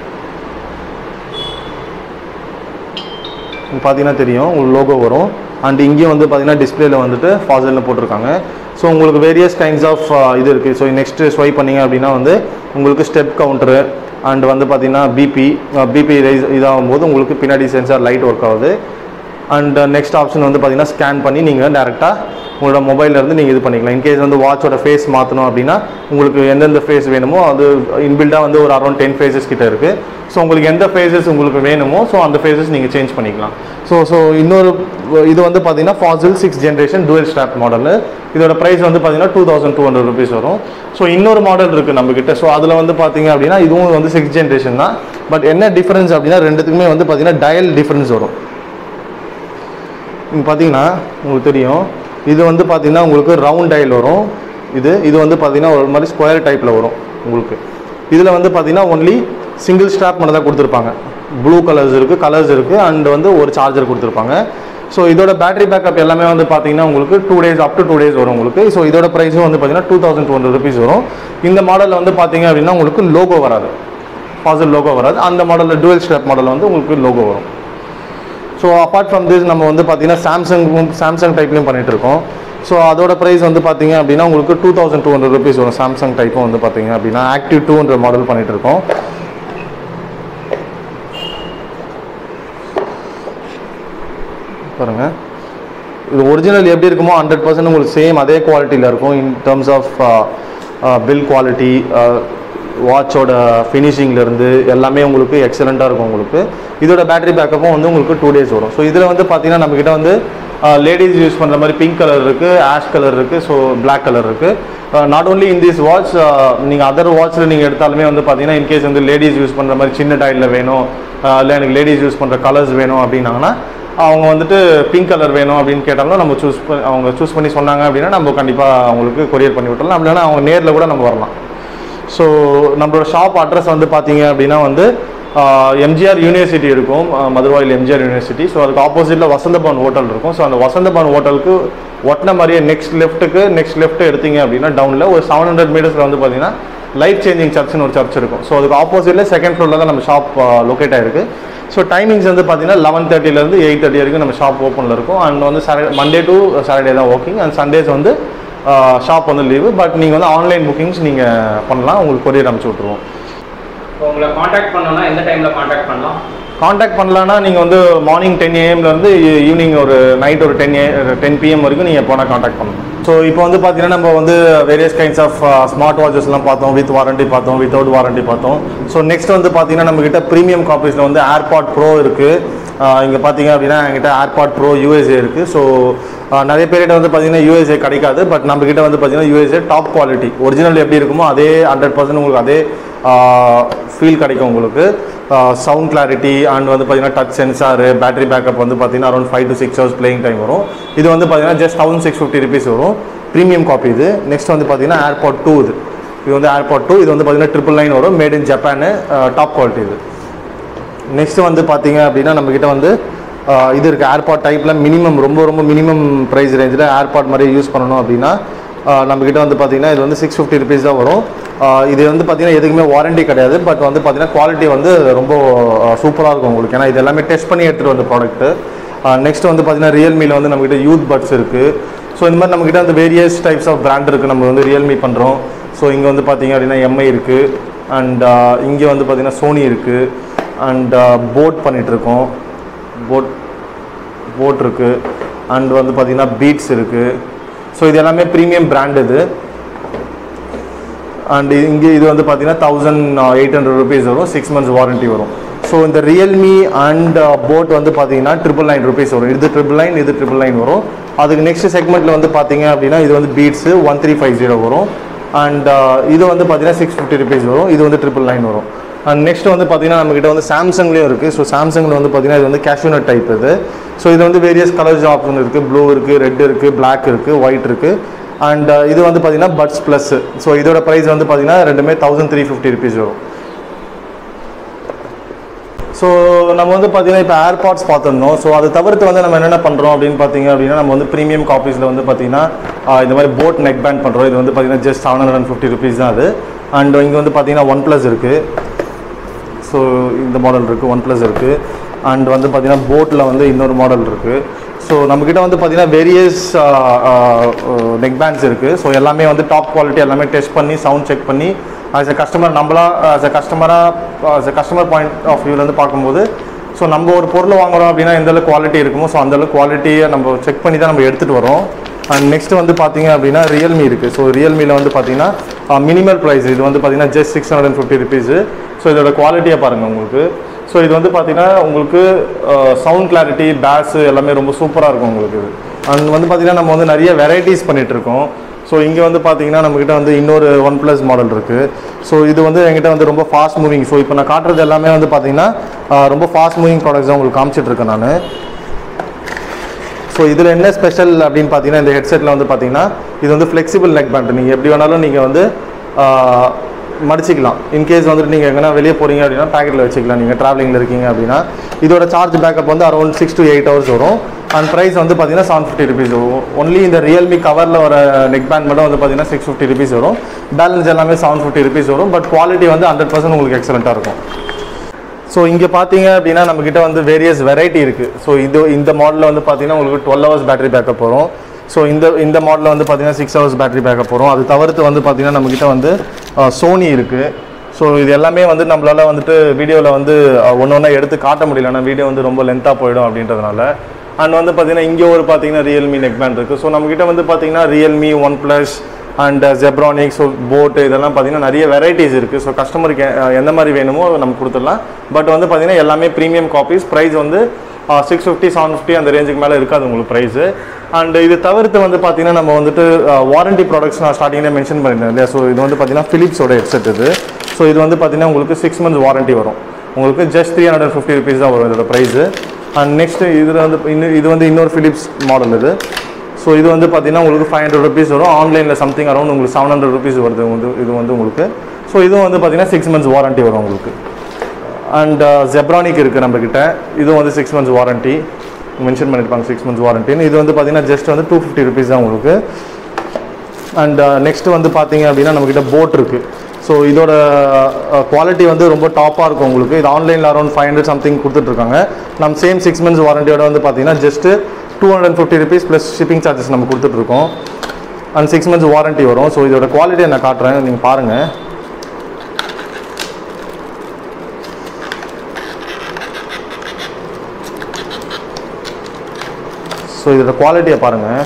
இங்க பார்த்தீங்கன்னா தெரியும் உங்களுக்கு லோகோ வரும் அண்ட் இங்கேயும் வந்து பார்த்தீங்கன்னா டிஸ்பிளேல வந்துட்டு ஃபாசல்னு போட்டிருக்காங்க ஸோ உங்களுக்கு வேரியஸ் கைண்ட்ஸ் ஆஃப் இது இருக்குது ஸோ நெக்ஸ்ட் ஸ்வைப் பண்ணீங்க அப்படின்னா வந்து உங்களுக்கு ஸ்டெப் கவுண்டரு அண்ட் வந்து பார்த்தீங்கன்னா பிபி பிபி ரைஸ் இதாகும் போது உங்களுக்கு பின்னாடி சென்சார் லைட் ஒர்க் ஆகுது அண்ட் நெக்ஸ்ட் ஆப்ஷன் வந்து பார்த்தீங்கன்னா ஸ்கேன் பண்ணி நீங்கள் டேரெக்டாக உங்களோட மொபைல்ல இருந்து நீங்கள் இது பண்ணிக்கலாம் இன்கேஸ் வந்து வாட்சோட ஃபேஸ் மாற்றணும் அப்படின்னா உங்களுக்கு எந்தெந்த ஃபேஸ் வேணுமோ அது இன்பில்டாக வந்து ஒரு அரௌண்ட் டென் ஃபேஸஸ் கிட்ட இருக்குது ஸோ உங்களுக்கு எந்த ஃபேஸஸ் உங்களுக்கு வேணுமோ ஸோ அந்த ஃபேஸஸ் நீங்கள் சேஞ்ச் பண்ணிக்கலாம் ஸோ ஸோ இன்னொரு இது வந்து பார்த்தீங்கன்னா fossil six generation dual strap model இதோட ப்ரைஸ் வந்து பார்த்தீங்கன்னா two thousand two hundred rupees வரும் ஸோ இன்னொரு மாடல் இருக்குது நம்மக்கிட்ட ஸோ அதில் வந்து பார்த்தீங்க அப்படின்னா இதுவும் வந்து சிக்ஸ் ஜென்ரேஷன் தான் பட் என்ன டிஃபரன்ஸ் அப்படின்னா ரெண்டுத்துக்குமே வந்து பார்த்தீங்கன்னா டயல் டிஃபரன்ஸ் வரும் இங்கே பார்த்தீங்கன்னா உங்களுக்கு தெரியும் இது வந்து பார்த்தீங்கன்னா உங்களுக்கு ரவுண்ட் டயல் வரும் இது இது வந்து பார்த்தீங்கன்னா ஒரு மாதிரி ஸ்கொயர் டைப்பில் வரும் உங்களுக்கு இதில் வந்து பார்த்தீங்கன்னா ஒன்லி சிங்கிள் ஸ்ட்ராப் மட்டும் தான் கொடுத்துருப்பாங்க ப்ளூ கலர்ஸ் இருக்குது கலர்ஸ் இருக்குது அண்ட் வந்து ஒரு சார்ஜர் கொடுத்துருப்பாங்க ஸோ இதோட பேட்டரி பேக்கப் எல்லாமே வந்து பார்த்தீங்கன்னா உங்களுக்கு two days up to two days வரும் உங்களுக்கு ஸோ இதோட ப்ரைஸும் வந்து பார்த்தீங்கன்னா two thousand two hundred rupees வரும் இந்த மாடலில் வந்து பார்த்தீங்க அப்படின்னா உங்களுக்கு லோகோ வராது பாசில் லோகோ வராது அந்த மாடலில் டுவெல் ஸ்ட்ராப் மாடலில் வந்து உங்களுக்கு லோகோ வரும் ஸோ அப்பார்ட் ஃப்ரம் திஸ் நம்ம வந்து பார்த்தீங்கன்னா சாம்சங் சாம்சங் டைப்லையும் பண்ணிட்டு இருக்கோம் ஸோ அதோட ப்ரைஸ் வந்து பார்த்தீங்க அப்படின்னா உங்களுக்கு two thousand two hundred rupees வரும் சாம்சங் டைப்பும் வந்து பார்த்தீங்க அப்படின்னா ஆக்டிவ் டூ ஹண்ட்ரட் மாடல் பண்ணிட்டு இருக்கோம் பாருங்க இது ஒரிஜினல் எப்படி இருக்குமோ ஹண்ட்ரட் பர்சன்ட் உங்களுக்கு சேம் அதே குவாலிட்டியில் இருக்கும் in terms of build quality வாட்சோட ஃபினிஷிங்லேருந்து எல்லாமே உங்களுக்கு எக்ஸலண்ட்டாக இருக்கும் உங்களுக்கு இதோட பேட்டரி பேக்கப்பும் வந்து உங்களுக்கு டூ டேஸ் வரும் ஸோ இதில் வந்து பார்த்தீங்கன்னா நம்மக்கிட்ட வந்து லேடிஸ் யூஸ் பண்ணுற மாதிரி பிங்க் கலர் இருக்குது ஆஷ் கலர் இருக்குது ஸோ Black கலர் இருக்குது not only in this watch நீங்கள் அதர் வாட்ச்சில் நீங்கள் எடுத்தாலுமே வந்து பார்த்தீங்கன்னா இன்கேஸ் வந்து லேடிஸ் யூஸ் பண்ணுற மாதிரி சின்ன டைலில் வேணும் இல்லை எனக்கு லேடிஸ் யூஸ் பண்ணுற கலர்ஸ் வேணும் அப்படின்னாங்கன்னா அவங்க வந்துட்டு பிங்க் கலர் வேணும் அப்படின்னு கேட்டாலும் நம்ம சூஸ் பண்ணி அவங்க சூஸ் பண்ணி சொன்னாங்க அப்படின்னா நம்ம கண்டிப்பாக அவங்களுக்கு கொரியர் பண்ணி விட்டுறலாம் அப்படின்னா அவங்க நேரில் கூட நம்ம வரலாம் ஸோ நம்மளோட ஷாப் அட்ரஸ் வந்து பார்த்தீங்க அப்படின்னா வந்து எம்ஜிஆர் யூனிவர்சிட்டி இருக்கும் ஆஹ் மதுரவாயில் எம்ஜிஆர் யூனிவர்சிட்டி ஸோ அதுக்கு ஆப்போசிட்டில் வசந்தபவன் ஹோட்டல் இருக்கும் ஸோ அந்த வசந்தபவன் ஹோட்டலுக்கு ஒட்டின மாதிரியே நெக்ஸ்ட் லெஃப்ட்டுக்கு நெக்ஸ்ட் லெஃப்ட் எடுத்தீங்க அப்படின்னா டவுனில் ஒரு செவன் ஹண்ட்ரட் மீட்டர்ஸில் வந்து பார்த்தீங்கன்னா லைஃப் சேஞ்சிங் சர்ச்னு ஒரு சர்ச் இருக்கும் ஸோ அதுக்கு ஆப்போசிட்டில் செகண்ட் ஃப்ளோரில் தான் நம்ம ஷாப் லொக்கேட் ஆயிருக்கு ஸோ டைமிங்ஸ் வந்து பார்த்தீங்கன்னா லெவன் தேர்ட்டிலேருந்து எயிட் தேர்ட்டி வரைக்கும் நம்ம ஷாப் ஓப்பனில் இருக்கும் அண்ட் வந்து சாட்டர்டே மண்டே டு சாட்டர்டே தான் ஒர்க்கிங் அண்ட் சண்டேஸ் வந்து ஷாப் வந்து லீவு பட் நீங்கள் வந்து ஆன்லைன் புக்கிங்ஸ் நீங்கள் பண்ணலாம் உங்களுக்கு கொரியர் அனுப்பிச்சி விட்ருவோம் இப்போ உங்களை காண்டாக்ட் பண்ணணும்னா எந்த டைமில் காண்டாக்ட் பண்ணலாம் காண்டாக்ட் பண்ணலான்னா நீங்கள் வந்து மார்னிங் டென் ஏஎம்லேருந்து ஈவினிங் ஒரு நைட் ஒரு டென் ஏ டென் பிஎம் வரைக்கும் நீங்கள் போனால் காண்டாக்ட் பண்ணலாம் ஸோ இப்போ வந்து பார்த்தீங்கன்னா நம்ம வந்து வேரியஸ் கைண்ட்ஸ் ஆஃப் ஸ்மார்ட் வாட்சஸ்லாம் பார்த்தோம் வித் வாரண்டி பார்த்தோம் வித்தவுட் வாரண்டி பார்த்தோம் ஸோ நெக்ஸ்ட் வந்து பார்த்தீங்கன்னா நம்மக்கிட்ட ப்ரீமியம் காப்பீஸில் வந்து ஏர்பாட் ப்ரோ இருக்குது இங்கே பார்த்தீங்க அப்படின்னா என்கிட்ட ஏர்பாட் ப்ரோ யூஎஸ்ஏ இருக்குது ஸோ நிறைய பேர்கிட்ட வந்து பார்த்தீங்கன்னா யூஎஸ்ஏ கிடைக்காது பட் நம்மக்கிட்ட வந்து பார்த்தீங்கன்னா யூஎஸ்ஏ டாப் குவாலிட்டி ஒரிஜினல் எப்படி இருக்குமோ அதே ஹண்ட்ரட் பர்சன்ட் உங்களுக்கு அதே ஃபீல் கிடைக்கும் உங்களுக்கு சவுண்ட் கிளாரிட்டி அண்ட் வந்து பார்த்தீங்கன்னா டச் சென்சாரு பேட்டரி பேக்கப் வந்து பார்த்தீங்கன்னா around five to six hours playing time வரும் இது வந்து பார்த்தீங்கன்னா just thousand six fifty rupees வரும் ப்ரீமியம் காப்பி இது நெக்ஸ்ட் வந்து பார்த்தீங்கன்னா ஏர்பாட் டூ இது இது வந்து ஏர்பாட் டூ இது வந்து பார்த்தீங்கன்னா ட்ரிபிள் நைன் வரும் made in Japan top quality இது நெக்ஸ்ட் வந்து பார்த்தீங்க அப்படின்னா நம்மக்கிட்ட வந்து ஆஹ், இது இருக்குது ஏர்பாட் டைப்பில் மினிமம் ரொம்ப ரொம்ப மினிமம் ப்ரைஸ் ரேஞ்சில் ஏர்பாட் மாதிரி யூஸ் பண்ணணும் அப்படின்னா ஆஹ், நம்மக்கிட்ட வந்து பார்த்தீங்கன்னா இது வந்து சிக்ஸ் ஃபிஃப்டி ருபீஸ் தான் வரும் ஆஹ், இது வந்து பார்த்தீங்கன்னா எதுக்குமே வாரண்டி கிடையாது பட் வந்து பார்த்தீங்கன்னா குவாலிட்டி வந்து ரொம்ப சூப்பராக இருக்கும் உங்களுக்கு ஏன்னா இது எல்லாமே டெஸ்ட் பண்ணி எடுத்துகிட்டு வந்த ப்ராடக்ட்டு நெக்ஸ்ட் வந்து பார்த்தீங்கன்னா ரியல்மியில் வந்து நம்மக்கிட்ட யூத் பட்ஸ் இருக்குது ஸோ இந்த மாதிரி நம்மக்கிட்ட வந்து வேரியஸ் டைப்ஸ் ஆஃப் பிராண்ட் இருக்குது நம்ம வந்து ரியல்மி பண்ணுறோம் ஸோ இங்கே வந்து பார்த்தீங்க அப்படின்னா எம்ஐ இருக்குது அண்ட் இங்கே வந்து பார்த்தீங்கன்னா சோனி இருக்குது அண்ட் போட் பண்ணிகிட்ருக்கோம் போட் போட் இருக்குது அண்ட் வந்து பார்த்தீங்கன்னா பீட்ஸ் இருக்குது ஸோ இது எல்லாமே ப்ரீமியம் பிராண்ட் இது அண்ட் இங்கே இது வந்து பார்த்தீங்கன்னா தௌசண்ட் எயிட் ஹண்ட்ரட் ருபீஸ் வரும் சிக்ஸ் மந்த்ஸ் வாரண்டி வரும் ஸோ இந்த ரியல்மி அண்ட் போட் வந்து பார்த்தீங்கன்னா ட்ரிபிள் நைன் ருபீஸ் வரும் இது ட்ரிபிள் நைன் இது ட்ரிபிள் நைன் வரும் அதுக்கு நெக்ஸ்ட் செக்மெண்ட்டில் வந்து பார்த்தீங்க அப்படின்னா இது வந்து Beats one three five zero வரும் அண்ட் இது வந்து பார்த்தீங்கன்னா சிக்ஸ் ஃபிஃப்டி ருபீஸ் வரும் இது வந்து ட்ரிபிள் நைன் வரும் அண்ட் நெக்ஸ்ட் வந்து பார்த்தீங்கன்னா நம்மகிட்ட வந்து சாம்சங்லேயும் இருக்குது ஸோ சாம்சங்கில் வந்து பார்த்தீங்கன்னா இது வந்து கேஷ்யூனட் டைப் இது ஸோ இது வந்து வேரியஸ் கலர்ஸ் ஆப்ஷன் இருக்குது ப்ளூ இருக்குது ரெட் இருக்குது பிளாக் இருக்குது ஒயிட் இருக்குது அண்ட் இது வந்து பார்த்தீங்கன்னா பட்ஸ் ப்ளஸ் ஸோ இதோட ப்ரைஸ் வந்து பார்த்தீங்கன்னா ரெண்டுமே தௌசண்ட் த்ரீ ஃபிஃப்டி ருபீஸ் வரும் ஸோ நம்ம வந்து பார்த்தீங்கன்னா இப்போ ஏர்பாட்ஸ் பார்த்துருந்தோம் ஸோ அது தவிர்த்து வந்து நம்ம என்னென்ன பண்ணுறோம் அப்படின்னு பார்த்தீங்க அப்படின்னா நம்ம வந்து ப்ரீமியம் காப்பீஸில் வந்து பார்த்தீங்கன்னா ஆஹ் இந்த மாதிரி போட் நெக் பேண்ட் பண்ணுறோம் இது வந்து பார்த்தீங்கன்னா just seven hundred and fifty rupees தான் அது அண்ட் இங்கே வந்து பார்த்தீங்கன்னா ஒன் ப்ளஸ் இருக்குது ஸோ இந்த மாடல் இருக்குது ஒன் ப்ளஸ் இருக்குது அண்ட் வந்து பார்த்தீங்கன்னா போட்டில் வந்து இன்னொரு மாடல் இருக்குது ஸோ நம்மக்கிட்ட வந்து பார்த்தீங்கன்னா வேரியஸ் நெக் பேண்ட்ஸ் இருக்குது ஸோ எல்லாமே வந்து டாப் குவாலிட்டி எல்லாமே டெஸ்ட் பண்ணி சவுண்ட் செக் பண்ணி ஆஸ் எ கஸ்டமர் நம்மளா ஆஸ் எ கஸ்டமராக as a customer point of வியூலேருந்து பார்க்கும்போது ஸோ நம்ம ஒரு பொருள் வாங்குறோம் அப்படின்னா எந்த அளவுக்கு குவாலிட்டி இருக்குமோ ஸோ அந்த அளவுக்கு குவாலிட்டியை நம்ம செக் பண்ணி தான் நம்ம எடுத்துகிட்டு வரோம் அண்ட் நெக்ஸ்ட் வந்து பார்த்தீங்க அப்படின்னா ரியல்மி இருக்குது ஸோ ரியல்மியில் வந்து பார்த்தீங்கன்னா மினிமல் ப்ரைஸ் இது வந்து பார்த்தீங்கன்னா just six hundred and fifty rupees so இதோட குவாலிட்டியை பாருங்கள் உங்களுக்கு ஸோ இது வந்து பார்த்தீங்கன்னா உங்களுக்கு சவுண்ட் கிளாரிட்டி பேஸு எல்லாமே ரொம்ப சூப்பராக இருக்கும் உங்களுக்கு இது அண்ட் வந்து பார்த்தீங்கன்னா நம்ம வந்து நிறைய வெரைட்டிஸ் பண்ணிட்டு இருக்கோம் ஸோ இங்கே வந்து பார்த்தீங்கன்னா நம்மக்கிட்ட வந்து இன்னொரு ஒன் ப்ளஸ் மாடல் இருக்குது ஸோ இது வந்து எங்கிட்ட வந்து ரொம்ப ஃபாஸ்ட் மூவிங் ஸோ இப்போ நான் காட்டுறது எல்லாமே வந்து பார்த்தீங்கன்னா ஆஹ் ரொம்ப ஃபாஸ்ட் மூவிங் ப்ராடக்ட்ஸ் தான் உங்களுக்கு காமிச்சிட்டு இருக்கேன் நான் ஸோ இதில் என்ன ஸ்பெஷல் அப்படின்னு பார்த்தீங்கன்னா இந்த ஹெட்செட்டில் வந்து பார்த்தீங்கன்னா இது வந்து ஃப்ளெக்சிபிள் நெக் பேண்ட் நீங்கள் எப்படி வேணாலும் நீங்கள் வந்து ஆஹ், மடிச்சிக்கலாம் இன்கேஸ் வந்துட்டு நீங்கள் எங்கன்னா வெளியே போகிறீங்க அப்படின்னா பேக்கெட்டில் வச்சுக்கலாம் நீங்கள் ட்ராவலிங்கில் இருக்கீங்க அப்படின்னா இதோட சார்ஜ் பேக்கப் வந்து around six to eight hours வரும் அண்ட் ப்ரைஸ் வந்து பார்த்தீங்கன்னா செவன் ஃபிஃப்டி ருபீஸ் வரும் ஒன்லி இந்த ரியல்மி கவரில் வர நெக் பேண்ட் மட்டும் வந்து பார்த்தீங்கன்னா சிக்ஸ் ஃபிஃப்டி ருபீஸ் வரும் பேலன்ஸ் எல்லாமே செவன் ஃபிஃப்டி ருபீஸ் வரும் பட் குவாலிட்டி வந்து ஹண்ட்ரட் பர்சன்ட் உங்களுக்கு எக்ஸலண்ட்டாக இருக்கும் ஸோ இங்கே பார்த்தீங்க அப்படின்னா நம்மக்கிட்ட வந்து வேரியஸ் வெரைட்டி இருக்குது ஸோ இது இந்த மாடலில் வந்து பார்த்தீங்கன்னா உங்களுக்கு டுவெல் ஹவர்ஸ் பேட்டரி பேக்கப் வரும் ஸோ இந்த இந்த மாடலில் வந்து பார்த்தீங்கன்னா சிக்ஸ் ஹவர்ஸ் பேட்டரி பேக்கப் வரும் அது தவிர்த்து வந்து பார்த்தீங்கன்னா நம்மக்கிட்ட வந்து சோனி இருக்குது ஸோ இது எல்லாமே வந்து நம்மளால வந்துட்டு வீடியோவில் வந்து ஒன்று ஒன்றா எடுத்து காட்ட முடியல ஏன்னா வீடியோ வந்து ரொம்ப லென்த்தாக போயிடும் அப்படின்றதுனால அண்ட் வந்து பார்த்தீங்கன்னா இங்கே ஒரு பார்த்தீங்கன்னா ரியல்மி நெக் பேண்ட் இருக்குது ஸோ நம்மக்கிட்ட வந்து பார்த்தீங்கன்னா Realme OnePlus and Zebronic so boAt இதெல்லாம் பார்த்தீங்கன்னா நிறைய வெரைட்டிஸ் இருக்குது ஸோ கஸ்டமருக்கு எந்த மாதிரி வேணுமோ அதை நம்ம கொடுத்துடலாம் பட் வந்து பார்த்தீங்கன்னா எல்லாமே ப்ரீமியம் காப்பீஸ் ப்ரைஸ் வந்து சிக்ஸ் ஃபிஃப்டி செவன் ஃபிஃப்டி அந்த ரேஞ்சுக்கு மேலே இருக்காது உங்களுக்கு ப்ரைஸு அண்ட் இது தவிர்த்து வந்து பார்த்தீங்கன்னா நம்ம வந்துட்டு வாரண்டி ப்ராடக்ட்ஸ் நான் ஸ்டார்டிங்லேயே மென்ஷன் பண்ணியிருந்தேன் இல்லையா ஸோ இது வந்து பார்த்தீங்கன்னா ஃபிலிப்ஸோட ஹெட்செட் இது ஸோ இது வந்து பார்த்தீங்கன்னா உங்களுக்கு சிக்ஸ் மந்த்ஸ் வாரண்டி வரும் உங்களுக்கு just three hundred fifty rupees தான் வரும் இதோட ப்ரைஸு அண்ட் நெக்ஸ்ட் இதில் வந்து இன்னும் இது வந்து இன்னொரு ஃபிலிப்ஸ் மாடல் இது ஸோ இது வந்து பார்த்தீங்கன்னா உங்களுக்கு ஃபைவ் ஹண்ட்ரட் ருபீஸ் வரும் ஆன்லைனில் சம்திங் அரௌண்ட் உங்களுக்கு செவன் ஹண்ட்ரட் ருபீஸ் வருது வந்து இது வந்து உங்களுக்கு ஸோ இதுவும் வந்து பார்த்தீங்கன்னா சிக்ஸ் மந்த்ஸ் வாரண்டி வரும் உங்களுக்கு அண்ட் ஜெப்ரானிக் இருக்குது நம்மக்கிட்ட இதுவும் வந்து சிக்ஸ் மந்த்ஸ் வாரண்டி மென்ஷன் பண்ணியிருப்பாங்க சிக்ஸ் மந்த்ஸ் வாரண்டின்னு இது வந்து பார்த்தீங்கன்னா ஜஸ்ட் வந்து டூ ஃபிஃப்டி ருபீஸ் தான் உங்களுக்கு அண்ட் நெக்ஸ்ட் வந்து பார்த்தீங்க அப்படின்னா நம்மக்கிட்ட போட் இருக்குது ஸோ இதோட குவாலிட்டி வந்து ரொம்ப டாப்பாக இருக்கும் உங்களுக்கு இது ஆன்லைனில் அரௌண்ட் ஃபைவ் ஹண்ட்ரட் சம்திங் கொடுத்துட்ருக்காங்க நம்ம சேம் சிக்ஸ் மந்த்ஸ் வாரண்டியோட வந்து பார்த்தீங்கன்னா just two hundred fifty rupees plus shipping charges நம்ம கொடுத்துட்ருக்கோம் அண்ட் சிக்ஸ் மந்த்ஸ் வாரண்டி வரும் ஸோ இதோட குவாலிட்டியை நான் காட்டுறேன் நீங்கள் பாருங்கள் ஸோ இதோட குவாலிட்டியை பாருங்கள்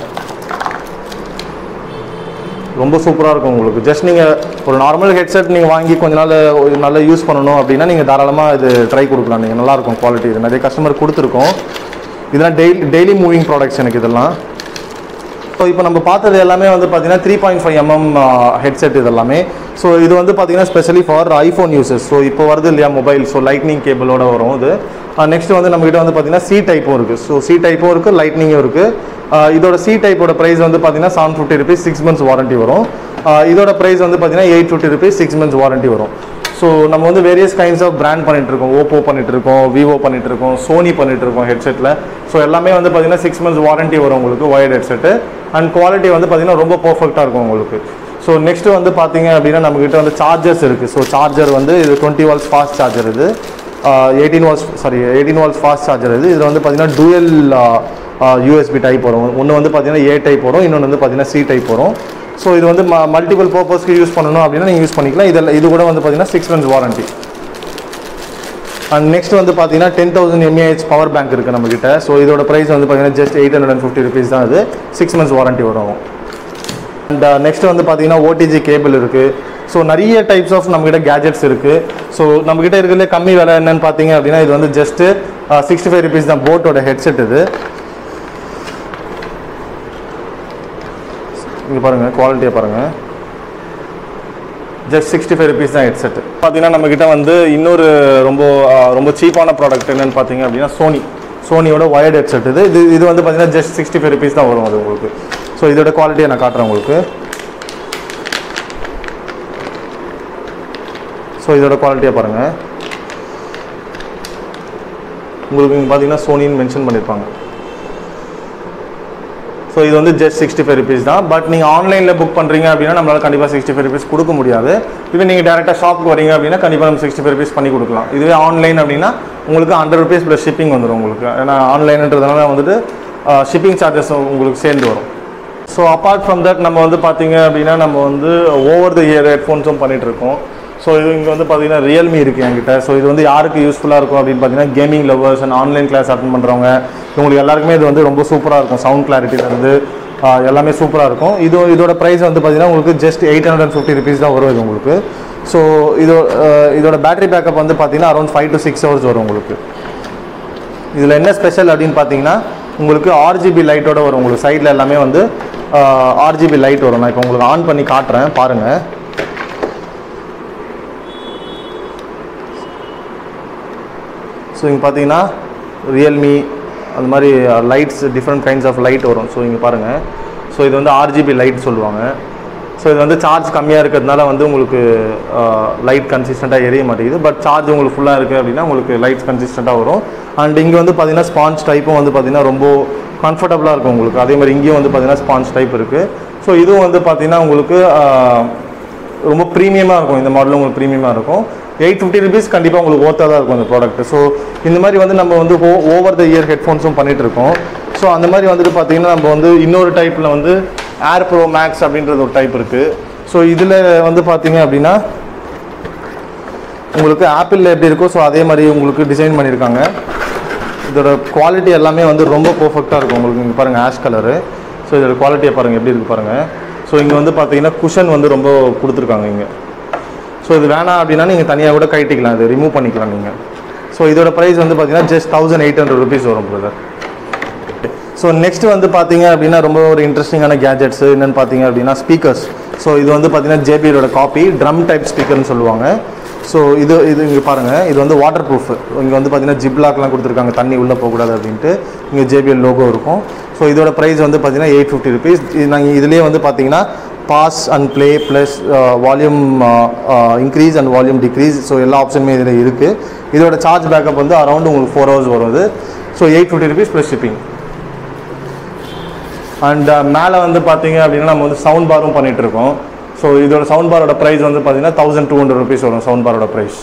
ரொம்ப சூப்பராக இருக்கும் உங்களுக்கு ஜஸ்ட் நீங்கள் ஒரு நார்மல் ஹெட்செட் நீங்கள் வாங்கி கொஞ்ச நாள் ஒரு நல்லா யூஸ் பண்ணணும் அப்படின்னா நீங்கள் தாராளமாக இது ட்ரை கொடுக்கலாம் நீங்கள் நல்லாயிருக்கும் குவாலிட்டி இது நிறைய கஸ்டமர் கொடுத்துருக்கோம் இதெல்லாம் டெய்லி டெய்லி மூவிங் ப்ராடக்ட்ஸ் எனக்கு இதெல்லாம் ஸோ இப்போ நம்ம பார்த்தது எல்லாமே வந்து பார்த்தீங்கன்னா three point five mm headset இது எல்லாமே ஸோ இது வந்து பார்த்தீங்கன்னா specially for iPhone users so இப்போ வருது இல்லையா மொபைல் ஸோ லைட்னிங் கேபிளோட வரும் இது நெக்ஸ்ட் வந்து நம்மகிட்ட வந்து பார்த்தீங்கன்னா சி டைப்பும் இருக்குது ஸோ சி டைப்பும் இருக்குது லைட்னிங்கும் இருக்குது இதோட சி டைப்போட ப்ரைஸ் வந்து பார்த்தீங்கன்னா seven fifty rupees six months warranty வரும் ஆஹ் இதோட ப்ரைஸ் வந்து பார்த்தீங்கன்னா eight fifty rupees six months warranty வரும் ஸோ நம்ம வந்து வேரியஸ் கைண்ட்ஸ் ஆஃப் பிராண்ட் பண்ணிட்டு இருக்கோம் ஓப்போ பண்ணிட்டு இருக்கோம் விவோ பண்ணிட்டு இருக்கோம் சோனி பண்ணிட்டு இருக்கோம் ஹெட்செட்டில் ஸோ எல்லாமே வந்து பார்த்தீங்கன்னா சிக்ஸ் மந்த்ஸ் வாரண்டி வரும் உங்களுக்கு ஒயர்ட் ஹெட்செட்டு அண்ட் குவாலிட்டி வந்து பார்த்தீங்கன்னா ரொம்ப பர்ஃபெக்டாக இருக்கும் உங்களுக்கு ஸோ நெக்ஸ்ட் வந்து பார்த்தீங்க அப்படின்னா நம்மகிட்ட வந்து சார்ஜர்ஸ் இருக்குது ஸோ சார்ஜர் வந்து இது டுவெண்ட்டி வால்ஸ் ஃபாஸ்ட் சார்ஜர் இது eighteen watts sorry eighteen watts fast charger இது இதில் வந்து பார்த்தீங்கன்னா டூயல் யூஎஸ்பி டைப் வரும் ஒன்று வந்து பார்த்தீங்கன்னா ஏ டைப் வரும் இன்னொன்று வந்து பார்த்தீங்கன்னா சி டைப் வரும் ஸோ இது வந்து மல்டிபிள் பர்பஸ்க்கு யூஸ் பண்ணணும் அப்படின்னா நீங்கள் யூஸ் பண்ணிக்கலாம் இதில் இது கூட வந்து பார்த்தீங்கன்னா six months warranty and next வந்து பார்த்தீங்கன்னா ten thousand mAh power bank இருக்குது நம்மக்கிட்ட ஸோ இதோட ப்ரைஸ் வந்து பார்த்தீங்கன்னா just eight hundred and fifty rupees தான் இது சிக்ஸ் மந்த்ஸ் வாரண்டி வரும் அண்ட் நெக்ஸ்ட் வந்து பார்த்தீங்கன்னா ஓடிஜி கேபிள் இருக்குது ஸோ நிறைய டைப்ஸ் ஆஃப் நம்மகிட்ட கேஜெட்ஸ் இருக்குது ஸோ நம்மகிட்ட இருக்கிறதுலே கம்மி விலை என்னன்னு பார்த்தீங்க அப்படின்னா இது வந்து ஜஸ்ட்டு சிக்ஸ்டி ஃபைவ் ருபீஸ் தான் போட்டோட ஹெட்செட் இது இங்கே பாருங்கள் குவாலிட்டியை பாருங்கள் ஜஸ்ட் சிக்ஸ்டி ஃபைவ் ருபீஸ் தான் ஹெட்செட் பார்த்தீங்கன்னா நம்மக்கிட்ட வந்து இன்னொரு ரொம்ப ஆஹ், ரொம்ப சீப்பான ப்ராடக்ட் என்னன்னு பார்த்தீங்க அப்படின்னா சோனி சோனியோட ஒயர்ட் ஹெட்செட் இது இது இது வந்து பார்த்தீங்கன்னா ஜஸ்ட் சிக்ஸ்டி ஃபைவ் ருபீஸ் தான் வரும் அது உங்களுக்கு ஸோ இதோட குவாலிட்டியை நான் காட்டுறேன் உங்களுக்கு ஸோ இதோட குவாலிட்டியை பாருங்கள் உங்களுக்கு இங்கே பார்த்தீங்கன்னா சோனின்னு மென்ஷன் பண்ணியிருப்பாங்க ஸோ இது வந்து ஜஸ்ட் சிக்ஸ்டி ஃபைவ் ருபீஸ் தான் பட் நீங்கள் ஆன்லைனில் புக் பண்ணுறீங்க அப்படின்னா நம்மளால் கண்டிப்பாக சிக்ஸ்டி ஃபைவ் ருபீஸ் கொடுக்க முடியாது இதுவே நீங்கள் டேரெக்டாக ஷாப்புக்கு வரீங்க அப்படின்னா கண்டிப்பாக நம்ம சிக்ஸ்டி ஃபைவ் ருபீஸ் பண்ணி கொடுக்கலாம் இதுவே ஆன்லைன் அப்படின்னா உங்களுக்கு ஹண்ட்ரட் ருபீஸ் ப்ளஸ் ஷிப்பிங் வந்துடும் உங்களுக்கு ஏன்னா ஆன்லைன்ன்றதுனால வந்துட்டு ஷிப்பிங் சார்ஜஸ் உங்களுக்கு சேர்ந்து வரும் ஸோ அப்பார்ட் ஃப்ரம் தட் நம்ம வந்து பார்த்தீங்க அப்படின்னா நம்ம வந்து ஓவர் த இயர் ஹெட்ஃபோன்ஸும் பண்ணிட்டு இருக்கோம் ஸோ இது இங்கே வந்து பார்த்தீங்கன்னா ரியல்மி இருக்குது என்கிட்ட ஸோ இது வந்து யாருக்கு யூஸ்ஃபுல்லாக இருக்கும் அப்படின்னு பார்த்தீங்கன்னா gaming lovers and online class attend பண்ணுறவங்க இவங்களுக்கு எல்லாருக்குமே இது வந்து ரொம்ப சூப்பராக இருக்கும் சவுண்ட் கிளாரிட்டிலேருந்து எல்லாமே சூப்பராக இருக்கும் இது இதோட ப்ரைஸ் வந்து பார்த்தீங்கன்னா உங்களுக்கு just eight hundred fifty rupees தான் வரும் இது உங்களுக்கு ஸோ இதோ அஹ், இதோட பேட்டரி பேக்கப் வந்து பார்த்தீங்கன்னா around five to six hours வரும் உங்களுக்கு இதில் என்ன ஸ்பெஷல் அப்படின்னு பார்த்தீங்கன்னா உங்களுக்கு ஆர்ஜிபி லைட்டோட வரும் உங்களுக்கு சைடில் எல்லாமே வந்து ஆர்ஜிபி லைட் வரும் நான் இப்போ உங்களுக்கு ஆன் பண்ணி காட்டுறேன் பாருங்கள் ஸோ இங்கே பார்த்தீங்கன்னா ரியல்மி அந்த மாதிரி lights different kinds of light வரும் ஸோ இங்கே பாருங்கள் ஸோ இது வந்து ஆர்ஜிபி லைட் சொல்லுவாங்க ஸோ இது வந்து சார்ஜ் கம்மியாக இருக்கிறதுனால வந்து உங்களுக்கு லைட் கன்சிஸ்டண்ட்டாக எரிய மாட்டேங்குது பட் சார்ஜ் உங்களுக்கு ஃபுல்லாக இருக்குது அப்படின்னா உங்களுக்கு லைட்ஸ் கன்சிஸ்டண்ட்டாக வரும் அண்ட் இங்கே வந்து பார்த்தீங்கன்னா ஸ்பாஞ்ச் டைப்பும் வந்து பார்த்தீங்கன்னா ரொம்ப கம்ஃபர்டபுளாக இருக்கும் உங்களுக்கு அதே மாதிரி இங்கேயும் வந்து பார்த்தீங்கன்னா ஸ்பாஞ்ச் டைப் இருக்குது ஸோ இதுவும் வந்து பார்த்தீங்கன்னா உங்களுக்கு ஆஹ், ரொம்ப ப்ரீமியமாக இருக்கும் இந்த மாடலும் உங்களுக்கு ப்ரீமியமாக இருக்கும் எயிட் ஃபிஃப்டி ருபீஸ் கண்டிப்பாக உங்களுக்கு ஓர்த்தாக தான் இருக்கும் இந்த ப்ராடக்ட் ஸோ இந்த மாதிரி வந்து நம்ம வந்து ஓவர் த இயர் ஹெட்ஃபோன்ஸும் பண்ணிட்டு இருக்கோம் ஸோ அந்த மாதிரி வந்துட்டு பார்த்தீங்கன்னா நம்ம வந்து இன்னொரு டைப்பில் வந்து ஏர் ப்ரோ மேக்ஸ் அப்படின்றது ஒரு டைப் இருக்குது ஸோ இதில் வந்து பார்த்தீங்க அப்படின்னா உங்களுக்கு ஆப்பிளில் எப்படி இருக்கோ ஸோ அதே மாதிரி உங்களுக்கு டிசைன் பண்ணியிருக்காங்க இதோட குவாலிட்டி எல்லாமே வந்து ரொம்ப பர்ஃபெக்டாக இருக்கும் உங்களுக்கு இங்கே பாருங்கள் ஆஷ் கலரு ஸோ இதோட குவாலிட்டியை பாருங்கள் எப்படி இருக்குது பாருங்கள் ஸோ இங்கே வந்து பார்த்தீங்கன்னா குஷன் வந்து ரொம்ப கொடுத்துருக்காங்க இங்கே ஸோ இது வேணாம் அப்படின்னா நீங்கள் தனியாக கூட கட்டிக்கலாம் இது ரிமூவ் பண்ணிக்கலாம் நீங்கள் ஸோ இதோட ப்ரைஸ் வந்து பார்த்தீங்கன்னா just thousand eight hundred rupees வரும் பிரதர் ஸோ நெக்ஸ்ட் வந்து பார்த்தீங்க அப்படின்னா ரொம்ப ஒரு இன்ட்ரெஸ்டிங்கான கேஜெட்ஸ் என்னென்னு பார்த்தீங்க அப்படின்னா ஸ்பீக்கர்ஸ் ஸோ இது வந்து பார்த்தீங்கன்னா ஜேபிஎலோட காப்பி ட்ரம் டைப் ஸ்பீக்கர்னு சொல்லுவாங்க ஸோ இது இது இங்கே பாருங்கள் இது வந்து வாட்டர் ப்ரூஃப் இங்கே வந்து பார்த்தீங்கன்னா ஜிப்லாக்லாம் கொடுத்துருக்காங்க தண்ணி உள்ளே போகக்கூடாது அப்படின்ட்டு இங்கே ஜேபிஎல் லோகோ இருக்கும் ஸோ இதோட ப்ரைஸ் வந்து பார்த்தீங்கன்னா எயிட் ஃபிஃப்டி ருபீஸ் நாங்கள் இதுலேயே வந்து பார்த்தீங்கன்னா bass and play plus volume increase and volume decrease so எல்லா ஆப்ஷனுமே இதில் இருக்குது இதோட சார்ஜ் பேக்கப் வந்து அரௌண்ட் உங்களுக்கு ஃபோர் ஹவர்ஸ் வருது so eight fifty rupees plus shipping and மேலே வந்து பார்த்தீங்க அப்படின்னா நம்ம வந்து சவுண்ட் பாரும் பண்ணிட்டு இருக்கோம் ஸோ இதோட சவுண்ட் பாரோட ப்ரைஸ் வந்து பார்த்தீங்கன்னா தௌசண்ட் டூ ஹண்ட்ரட் ருபீஸ் வரும் சவுண்ட் பாரோட ப்ரைஸ்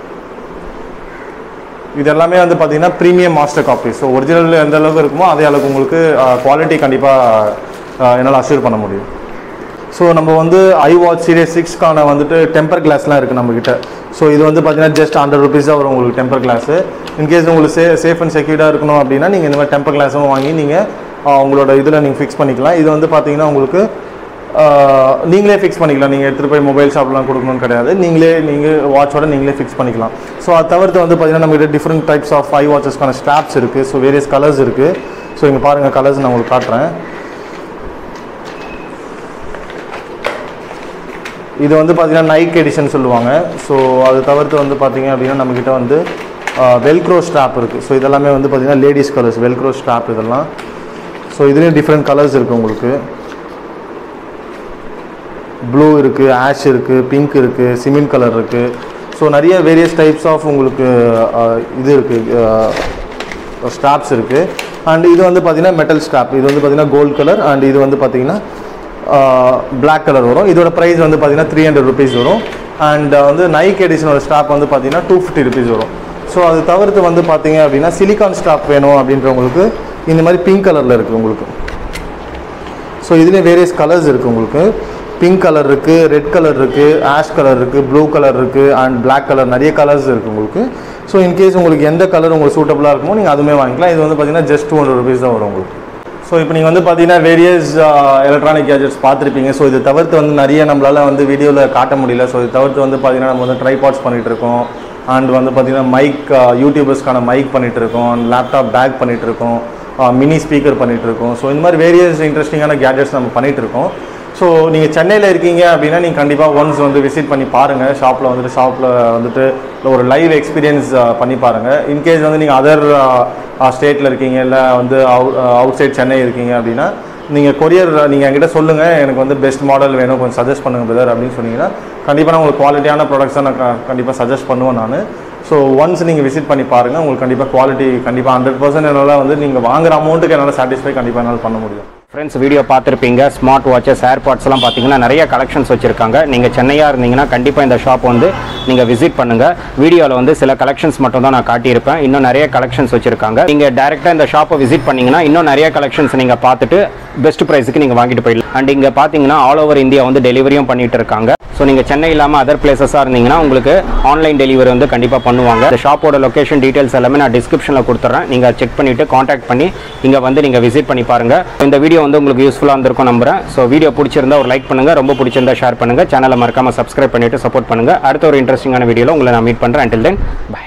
இது எல்லாமே வந்து பார்த்தீங்கன்னா premium master copy so original எந்த அளவுக்கு இருக்குமோ அதே அளவுக்கு உங்களுக்கு குவாலிட்டி கண்டிப்பாக என்னால் அஷ்யூர் பண்ண முடியும் ஸோ நம்ம வந்து ஐ வாட்ச் சீரியஸ் சிக்ஸ்க்கான வந்துட்டு டெம்பர் கிளாஸ்லாம் இருக்குது நம்மக்கிட்ட ஸோ இது வந்து பார்த்தீங்கன்னா ஜஸ்ட் ஹண்ட்ரட் ருபீஸ் தான் வரும் உங்களுக்கு டெம்பர் கிளாஸு இன்கேஸ் உங்களுக்கு சே சேஃப் அண்ட் செக்யூர்டாக இருக்கணும் அப்படின்னா நீங்கள் இந்த மாதிரி டெம்பர் கிளாஸும் வாங்கி நீங்கள் உங்களோட இதில் நீங்கள் ஃபிக்ஸ் பண்ணிக்கலாம் இது வந்து பார்த்தீங்கன்னா உங்களுக்கு ஆஹ், நீங்களே ஃபிக்ஸ் பண்ணிக்கலாம் நீங்கள் எடுத்துகிட்டு போய் மொபைல் ஷாப்லாம் கொடுக்கணும்னு கிடையாது நீங்களே நீங்கள் வாட்சோட நீங்களே ஃபிக்ஸ் பண்ணிக்கலாம் ஸோ அது தவிர்த்து வந்து பார்த்தீங்கன்னா நம்மகிட்ட டிஃப்ரெண்ட் டைப்ஸ் ஆஃப் ஐ வாட்சஸ்க்கான ஸ்ட்ராப்ஸ் இருக்குது ஸோ வேரியஸ் கலர்ஸ் இருக்குது ஸோ இங்கே பாருங்கள் கலர்ஸ் நான் உங்களுக்கு காட்டுறேன் இது வந்து பார்த்தீங்கன்னா நைக் எடிஷன் சொல்லுவாங்க ஸோ அது தவிர்த்து வந்து பார்த்தீங்க அப்படின்னா நம்மக்கிட்ட வந்து வெல்க்ரோ ஸ்ட்ராப் இருக்குது ஸோ இதெல்லாமே வந்து பார்த்தீங்கன்னா லேடிஸ் கலர்ஸ் வெல்க்ரோ ஸ்ட்ராப் இதெல்லாம் ஸோ இதுலேயும் டிஃப்ரெண்ட் கலர்ஸ் இருக்குது உங்களுக்கு ப்ளூ இருக்குது ஆஷ் இருக்குது பிங்க் இருக்குது சிமெண்ட் கலர் இருக்குது ஸோ நிறைய வேரியஸ் டைப்ஸ் ஆஃப் உங்களுக்கு அஹ், இது இருக்குது ஸ்ட்ராப்ஸ் இருக்குது அண்ட் இது வந்து பார்த்தீங்கன்னா மெட்டல் ஸ்ட்ராப் இது வந்து பார்த்தீங்கன்னா கோல்ட் கலர் அண்ட் இது வந்து பார்த்தீங்கன்னா பிளாக் கலர் வரும் இதோட ப்ரைஸ் வந்து பார்த்தீங்கன்னா த்ரீ ஹண்ட்ரட் ருபீஸ் வரும் அண்ட் வந்து நைக் எடிஷனோட ஸ்டாப் வந்து பார்த்தீங்கன்னா டூ ஃபிஃப்டி ருபீஸ் வரும் ஸோ அது தவிர்த்து வந்து பார்த்தீங்க அப்படின்னா சிலிகான் ஸ்டாப் வேணும் அப்படின்றவங்களுக்கு இந்த மாதிரி பிங்க் கலரில் இருக்குது உங்களுக்கு ஸோ இதுலேயே வேரியஸ் கலர்ஸ் இருக்குது உங்களுக்கு பிங்க் கலர் இருக்குது ரெட் கலர் இருக்குது ஆஷ் கலர் இருக்குது ப்ளூ கலர் இருக்குது அண்ட் Black கலர் நிறைய கலர்ஸ் இருக்குது உங்களுக்கு ஸோ இன்கேஸ் உங்களுக்கு எந்த கலர் உங்களுக்கு சூட்டபுளாக இருக்குமோ நீங்கள் அதுவுமே வாங்கிக்கலாம் இது வந்து பார்த்தீங்கன்னா ஜஸ்ட் டூ ஹண்ட்ரட் ருபீஸ் தான் வரும் உங்களுக்கு ஸோ இப்போ நீங்கள் வந்து பார்த்தீங்கன்னா வேரியஸ் எலக்ட்ரானிக் கேஜெட்ஸ் பார்த்துருப்பீங்க ஸோ இது தவிர்த்து வந்து நிறைய நம்மளால் வந்து வீடியோவில் காட்ட முடியல ஸோ இது தவிர்த்து வந்து பார்த்தீங்கன்னா நம்ம வந்து ட்ரைபாட்ஸ் பண்ணிகிட்டு இருக்கோம் அண்ட் வந்து பார்த்தீங்கன்னா மைக் யூடியூபர்ஸ்க்கான மைக் பண்ணிகிட்டு இருக்கோம் லேப்டாப் பேக் பண்ணிகிட்டு இருக்கோம் மினி ஸ்பீக்கர் பண்ணிகிட்டு இருக்கோம் ஸோ இந்த மாதிரி வேரியஸ் இன்ட்ரெஸ்டிங்கான கேஜெட்ஸ் நம்ம பண்ணிகிட்டு இருக்கோம் ஸோ நீங்கள் சென்னையில் இருக்கீங்க அப்படின்னா நீங்கள் கண்டிப்பாக ஒன்ஸ் வந்து விசிட் பண்ணி பாருங்கள் ஷாப்பில் வந்துட்டு ஷாப்பில் வந்துட்டு ஒரு லைவ் எக்ஸ்பீரியன்ஸ் பண்ணி பாருங்கள் இன்கேஸ் வந்து நீங்கள் அதர் ஸ்டேட்டில் இருக்கீங்க இல்லை வந்து அவுட் சைட் சென்னை இருக்கீங்க அப்படின்னா நீங்கள் கொரியர் நீங்கள் என்கிட்ட சொல்லுங்கள் எனக்கு வந்து பெஸ்ட் மாடல் வேணும் கொஞ்சம் சஜஸ்ட் பண்ணுங்கள் பிரதர் அப்படின்னு சொன்னீங்கன்னா கண்டிப்பாக நான் உங்களுக்கு குவாலிட்டியான ப்ராடக்ட்ஸ் தான் நான் கண்டிப்பாக சஜஸ்ட் பண்ணுவேன் நான் ஸோ ஒன்ஸ் நீங்கள் விசிட் பண்ணி பாருங்கள் உங்களுக்கு கண்டிப்பாக குவாலிட்டி கண்டிப்பாக ஹண்ட்ரட் பர்சன்ட் என்னால் வந்து நீங்கள் வாங்குற அமௌண்ட்டுக்கு என்னால் சாட்டிஸ்ஃபை கண்டிப்பாக என்னால் பண்ண முடியும் ஃப்ரெண்ட்ஸ் வீடியோ பார்த்துருப்பீங்க ஸ்மார்ட் வாட்சஸ் ஏர்பாட்ஸ்லாம் பார்த்தீங்கன்னா நிறைய கலெக்ஷன்ஸ் வச்சுருக்காங்க நீங்கள் சென்னையாக இருந்தீங்கன்னா கண்டிப்பாக இந்த ஷாப் வந்து நீங்கள் விசிட் பண்ணுங்கள் வீடியோவில் வந்து சில கலெக்ஷன்ஸ் மட்டும் தான் நான் காட்டியிருப்பேன் இன்னும் நிறைய கலெக்ஷன்ஸ் வச்சுருக்காங்க நீங்கள் டேரெக்டாக இந்த ஷாப்பை விசிட் பண்ணீங்கன்னா இன்னும் நிறைய கலெக்ஷன்ஸ் நீங்கள் பார்த்துட்டு பெஸ்ட் ப்ரைஸுக்கு நீங்கள் வாங்கிட்டு போயிடலாம் அண்ட் இங்கே பார்த்தீங்கன்னா ஆல் ஓவர் இந்தியா வந்து டெலிவரியும் பண்ணிட்டு இருக்காங்க ஸோ நீங்கள் சென்னை இல்லாமல் அதர் பிளேசஸாக இருந்தீங்கன்னா உங்களுக்கு ஆன்லைன் டெலிவரி வந்து கண்டிப்பாக பண்ணுவாங்க இந்த ஷாப்போட லொகேஷன் டீட்டெயில்ஸ் எல்லாமே நான் டிஸ்கிரிப்ஷனில் கொடுத்துட்றேன் நீங்கள் செக் பண்ணிவிட்டு காண்டாக்ட் பண்ணி இங்கே வந்து நீங்கள் விசிட் பண்ணி பாருங்கள் இந்த வீடியோ வந்து உங்களுக்கு யூஸ்ஃபுல்லாக இருந்திருக்கும் நம்புறேன் ஸோ வீடியோ பிடிச்சிருந்தா ஒரு லைக் பண்ணுங்கள் ரொம்ப பிடிச்சிருந்தா ஷேர் பண்ணுங்கள் சேனலை மறக்காமல் சப்ஸ்கிரைப் பண்ணிவிட்டு சப்போர்ட் பண்ணுங்கள் அடுத்த ஒரு இன்ட்ரெஸ்டிங்கான வீடியோவில் உங்களை நான் மீட் பண்ணுறேன் until then bye